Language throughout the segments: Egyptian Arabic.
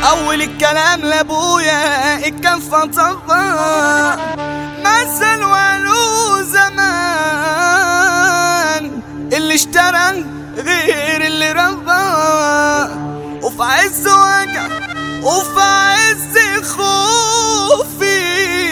اول الكلام لابويا الكفة طبق مثل وقالوا زمان اللي اشترى غير اللي ربى وفي عز وجع وفي عز خوفي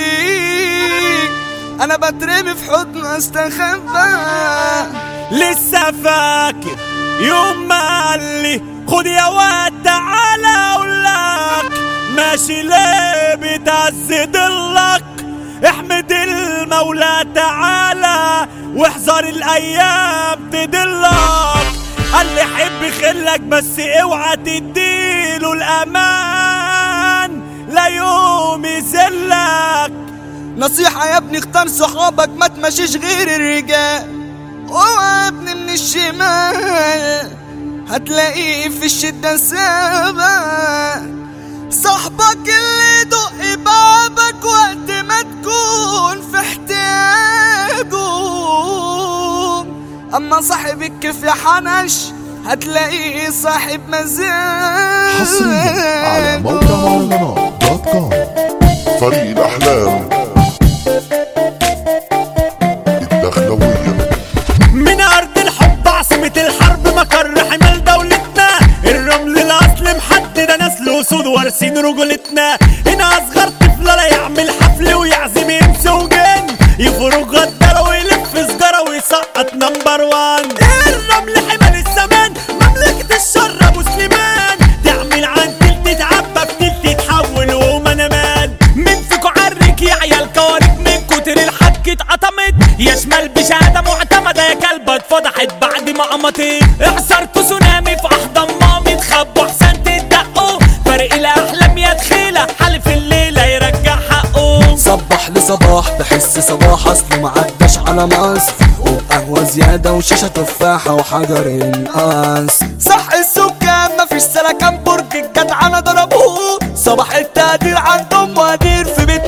انا بترمي في حضن استخبى لسه فاكر يوم ما قال لي خد يا واد تعالى اقول لك ماشي ليه بتعز ضلك احمد المولى تعالى واحذر الايام تدلك قال لي حب خلك بس اوعى تديله الامان لا يوم يذلك نصيحة يا ابني اختار صحابك ما تمشيش غير الرجال اوعى يا ابني من الشمال هتلاقيه في الشدة سابك صاحبك اللي يدق بابك وقت ما تكون في احتياجه اما صاحب الكيف يا حنش هتلاقيه صاحب مزاج حصريا على موقع مهرجانات دوت كوم فريق الأحلام الدخلوية من أرض الحب عاصمة الحرب مقر حمل دولتنا الرمل الأصل محدد نسل وسود وارثين رجولتنا هنا أصغر طفل لا يعمل حفل ويعزم ينسى وجن يفرق غدارة ويلف سجارة ويسقط نمبر وان الرمل حمل الزمان مملكة الشر أبو سليمان تعمل عن تلت تعبى في تلت تتحول ومنامان مين فيكو عرك يا عيال كوارث من كتر الحك اتقطمت يا شمال بشهادة معتمدة يا كلبة اتفضحت بعد ما قمطت اعصرتوا تسونامي في احضان مامي تخبوا احسن تدقوا فرق الاحلام يا دخيلة حلف الليلة يرجع حقه صبح لصباح بحس صباح اصله معداش على مصر وبقهوة زيادة وشاشة تفاحة وحجر القص صح السكان مفيش سلكان برج الجدعنة ضربوه صباح التقدير عندهم مدير في بيت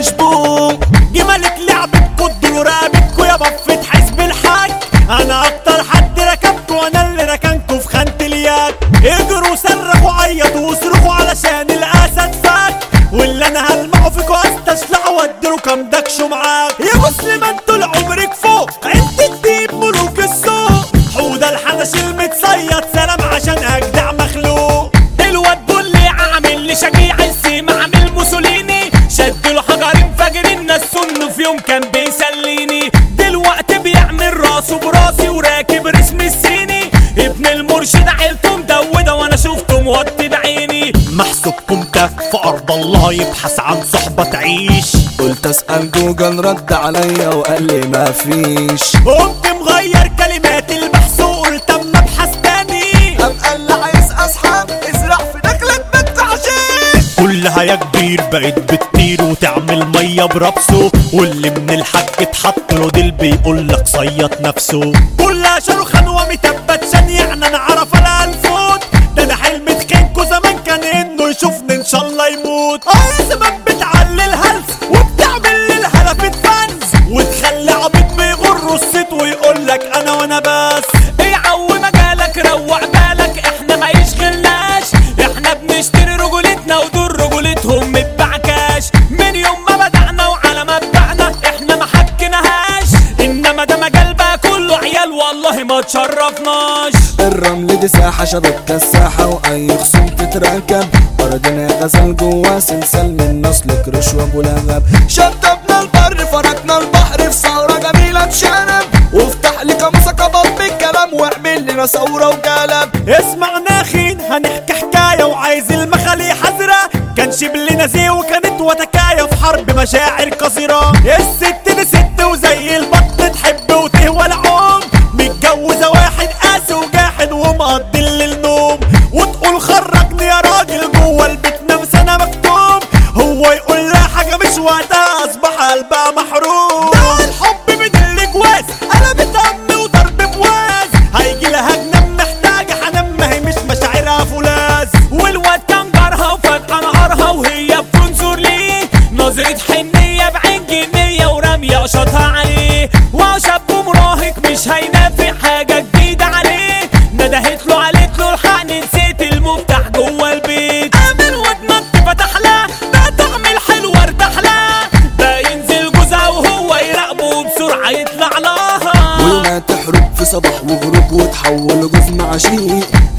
مشبوه جمالك لعبتكوا الدور رقبتكوا يا بفة حزب الحاج انا اكتر حد ركبكوا وانا اللي ركنكوا في خانة اليد اجروا صرخوا عيطوا واصرخوا علشان الاسد فات واللي انا هلمعه فيكوا استشلعوا واديله كام دكشوا معاك يا مسلم انتوا لعمرك فوق انت الديب ملوك السوق حوده الحنش المتصيد سلام عشان اجدع مخلوق الواد بولي عامل لي شجيع السيم عامل موسوليني شد له حجر انفجر الناس سنه في يوم كان بيسليني دلوقتي بيعمل راسه براسي وراكب رسم الصيني ابن المرشد عيلته مدودة وانا شفته موطي بعيني محسوبكم تف في ارض الله يبحث عن صحبة تعيش قلت اسأل جوجل رد عليا وقال لي مفيش قمت مغير كلمات البحث وقلت اما ابحث تاني قام قال لي عايز اصحاب ازرع في دخلة بنت عشيش كلها يا كبير بقت بتطير وتعمل ميه بربسه واللي من الحاج اتحط له ديل بيقول لك صيط نفسه كلها شاروخان ومتبت شان يعني انا عرف انا الفوت ده انا حلم تخينكو زمان كان انه يشوفني ان شاء الله يموت اه زمان بتعلي الهلس وبتعمل للهلف فانز وتخلي عبيط بيغر الصيت ويقول لك انا وانا بس ايه عو مجالك روق بالك احنا ما يشغلناش احنا بنشتري رجولتنا ودول رجولتهم متبعكاش من يوم ما بدأنا وعلى مبدأنا احنا ما حكناهاش انما ده مجال بقى كله عيال والله ما تشرفناش الرمل دي ساحة شبكة الساحة وأي خصوم تتركب أرضنا غزل جوا سلسال من نسلك رشوة ولغب شطبنا البر فرقنا البحر في ثورة جميلة بشنب وافتح لي قاموسة كباب بالكلام واعمل لنا ثورة وقلب اسمع ناخين هنحكي حكاية وعايز المخالي حذرة كان شبل نزيه وكانت وتكاية في حرب مشاعر قذرة الست دي ست وزي البط تحب وتهوى العوم متجوزة واحد قاسي وجاحد ومقضي الليل نوم وتقول خرجني يا راجل جوه البيت نفس انا مكتوم هو يقول لها حاجة مش وقتها اصبح قلبها محروم ده الحب من الجواز انا بتأمي وضرب بواز هيجي لها جنان محتاجة حنان ما هي مش مشاعرها فولاذ والواد كان جارها وفجأة نهارها وهي بتنظر ليه نظرة حنية بعين جنية ورامية قشطها عليه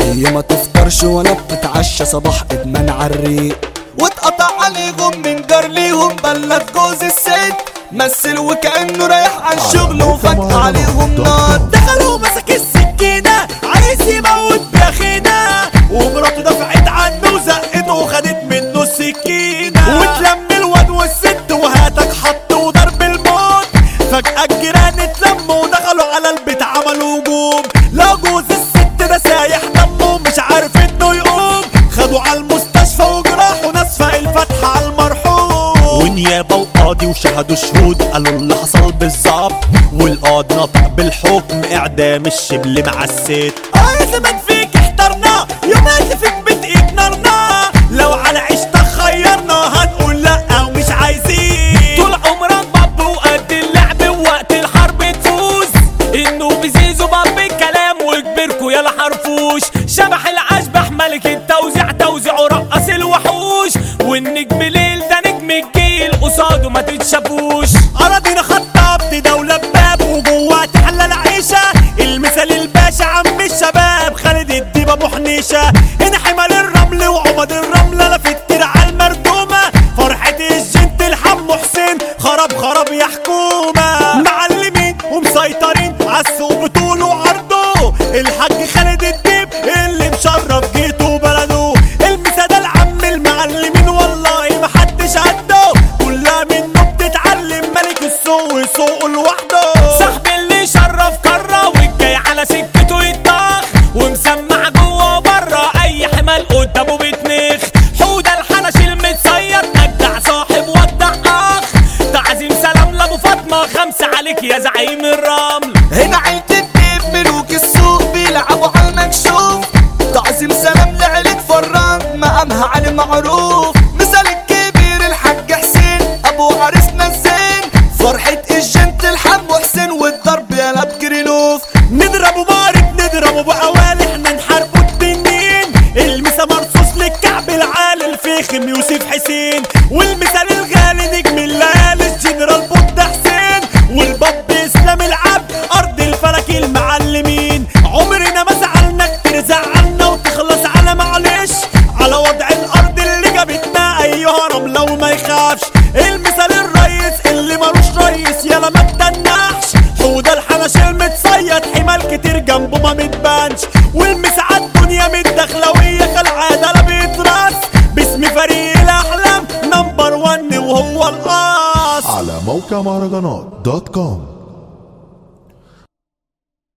هي ما تفطرش ولا بتتعشى صباح ادمان عالريق واتقطع عليهم من جار ليهم بلد جوز الست مثل وكأنه رايح على الشغل وفات عليهم نار دخلوا مسك السكينة عايز يموت بأخينا ومراته دفعت عنه وزقته وخدت منه السكينة واتلم الواد والست وهاتك حط وضرب الموت فجأة الجيران اتلموا ودخلوا على البيت عملوا هجوم لا جوز الست ده سايح دمه مش عارف انه يقوم خدوا على المستشفى وجراحوا نسفة الفتحة على المرحوم ونيابة وقاضي وشهدوا شهود قالوا اللي حصل بالظبط والقاضي نطق بالحكم اعدام الشبل مع الست اه زمان فيك احترنا يوم اللي فيك بتقيت نارنا لو على عيشتك خيرنا هنقول لا ومش عايزين طول عمرك باب وقد اللعب ووقت الحرب تفوز انه بزيزو باب الكلام وكبركوا يا حرفوش شبح الاشبح ملك التوزيع توزيعه رقص الوحوش والنجم ليل ده نجم الجيل قصاده ما تتشافوش أراضينا خطبت دولة باب وجوه تحلى العيشة المثال الباشا عم الشباب خالد الديب أبو حنيشة هنا حمل الرمل وعمد الرمل لفت على المردومة فرحة الجنت الحم حسين خرب خرب يا حكومة معلمين ومسيطرين عالسوق بطوله وعرضه الحاج خالد الديب اللي مشرف جيته وبلده المثال العم المعلمين والله محدش قده كلها منه بتتعلم ملك السوق وسوقه لوحده صاحب اللي شرف كرة والجاي على سكته يتضخ ومسمع جوه وبره اي حمال قدامه بتنخ حوده الحنش المتصيد اجدع صاحب ودع اخ تعظيم سلام لابو فاطمه خمسه عليك يا زعيم الرمل هنا عيلة الديب ملوك السوق بيلعبوا على المكشوف تعظيم سلام لعيلة فران مقامها علي معروف مثال الكبير الحاج حسين ابو عريسنا الزين فرحة الجنت الحم حسين والضرب يا بجرينوف نضربه بارد نضربه بقوال احنا نحاربه التنين المسا مرصوص للكعب العالي الفخم يوسف حسين والمثال الغالي نجم الليالي الجنرال بود حسين والباب اسلام العبد ارض الفلك المعلمين عمرنا ما زعلنا كتير زعلنا وتخلص على معلش على وضع الارض اللي جابتنا ايها رمله وما يخافش المثال الريس اللي ملوش ريس يلا ما تدنحش حوده الحنش المتصيد حمال كتير جنبه ما متبانش والمساعات دنيا متدخلوية كالعادة لا بيتراس باسم فريق الاحلام نمبر ون وهو القاص على موقع مهرجانات دوت كوم